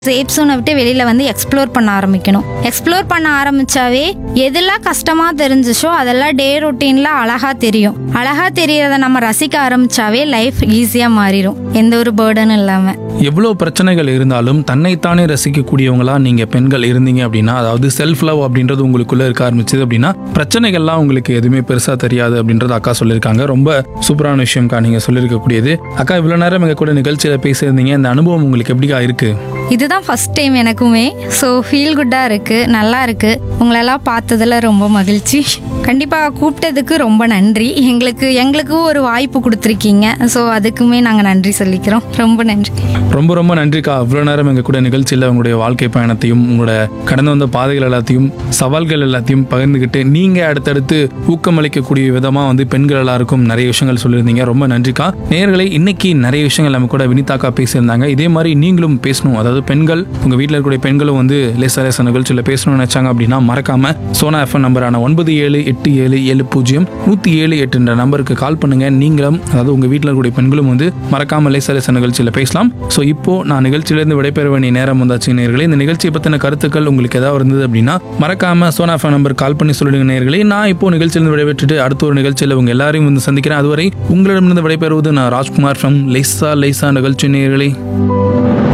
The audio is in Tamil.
சேஃப் சோனை விட்டு வெளியில வந்து எக்ஸ்ப்ளோர் பண்ண ஆரம்பிக்கணும் எக்ஸ்ப்ளோர் பண்ண ஆரம்பிச்சாவே எதெல்லாம் கஷ்டமா தெரிஞ்சுச்சோ அதெல்லாம் டே ரொட்டீன்ல அழகா தெரியும் அழகா தெரியறத நம்ம ரசிக்க ஆரம்பிச்சாவே லைஃப் ஈஸியா மாறிடும் எந்த ஒரு பேர்டனும் இல்லாம எவ்வளோ பிரச்சனைகள் இருந்தாலும் தன்னைத்தானே ரசிக்கக்கூடியவங்களா நீங்க பெண்கள் இருந்தீங்க அப்படின்னா அதாவது செல்ஃப் லவ் அப்படின்றது உங்களுக்குள்ள இருக்க ஆரம்பிச்சது அப்படின்னா பிரச்சனைகள்லாம் உங்களுக்கு எதுவுமே பெருசா தெரியாது அப்படின்றது அக்கா சொல்லியிருக்காங்க ரொம்ப சூப்பரான விஷயம்க்கா நீங்க சொல்லியிருக்கக்கூடியது அக்கா இவ்வளவு நேரம் எங்க கூட நிகழ்ச்சியில பேசியிருந்தீங்க இந்த அனுபவம் உங்களுக்கு எப்படிக்கா இருக்கு இதுதான் ஃபர்ஸ்ட் டைம் எனக்குமே ஸோ ஃபீல் குட்டாக இருக்குது நல்லா இருக்குது உங்களெல்லாம் பார்த்ததுல ரொம்ப மகிழ்ச்சி கண்டிப்பாக கூப்பிட்டதுக்கு ரொம்ப நன்றி எங்களுக்கு எங்களுக்கும் ஒரு வாய்ப்பு கொடுத்துருக்கீங்க ஸோ அதுக்குமே நாங்கள் நன்றி சொல்லிக்கிறோம் ரொம்ப நன்றி ரொம்ப ரொம்ப நன்றிக்கா இவ்வளோ நேரம் எங்கள் கூட நிகழ்ச்சியில் உங்களுடைய வாழ்க்கை பயணத்தையும் உங்களோட கடந்து வந்த பாதைகள் எல்லாத்தையும் சவால்கள் எல்லாத்தையும் பகிர்ந்துக்கிட்டு நீங்கள் அடுத்தடுத்து ஊக்கமளிக்கக்கூடிய விதமாக வந்து பெண்கள் எல்லாருக்கும் நிறைய விஷயங்கள் சொல்லியிருந்தீங்க ரொம்ப நன்றிக்கா நேர்களை இன்னைக்கு நிறைய விஷயங்கள் நம்ம கூட வினிதாக்கா பேசியிருந்தாங்க இதே மாதிரி நீங்களும் பேசணும் அதாவது பெண்கள் உங்கள் வீட்டில் இருக்கக்கூடிய பெண்களும் வந்து லேசா லேசா நிகழ்ச்சியில் பேசணும்னு நினைச்சாங்க அப்படின்னா மறக்காம சோனா எஃப்எம் நம்பரான ஒன்பது ஏழு எட்டு ஏழு ஏழு பூஜ்ஜியம் நூற்றி ஏழு எட்டுன்ற நம்பருக்கு கால் பண்ணுங்க நீங்களும் அதாவது உங்கள் வீட்டில் இருக்கக்கூடிய பெண்களும் வந்து மறக்காம லேசா லேசா நிகழ்ச்சியில் பேசலாம் ஸோ இப்போ நான் நிகழ்ச்சியிலேருந்து விடைபெற வேண்டிய நேரம் வந்தாச்சு நேர்களே இந்த நிகழ்ச்சியை பற்றின கருத்துக்கள் உங்களுக்கு ஏதாவது இருந்தது அப்படின்னா மறக்காம சோனா எஃப்எம் நம்பர் கால் பண்ணி சொல்லிடுங்க நேர்களே நான் இப்போ நிகழ்ச்சியிலிருந்து விடைபெற்றுட்டு அடுத்த ஒரு நிகழ்ச்சியில் உங்க எல்லாரையும் வந்து சந்திக்கிறேன் அதுவரை உங்களிடமிருந்து விடைபெறுவது நான் ராஜ்குமார் ஃப்ரம் லேசா லேசா நிகழ்ச்சி நேர்களே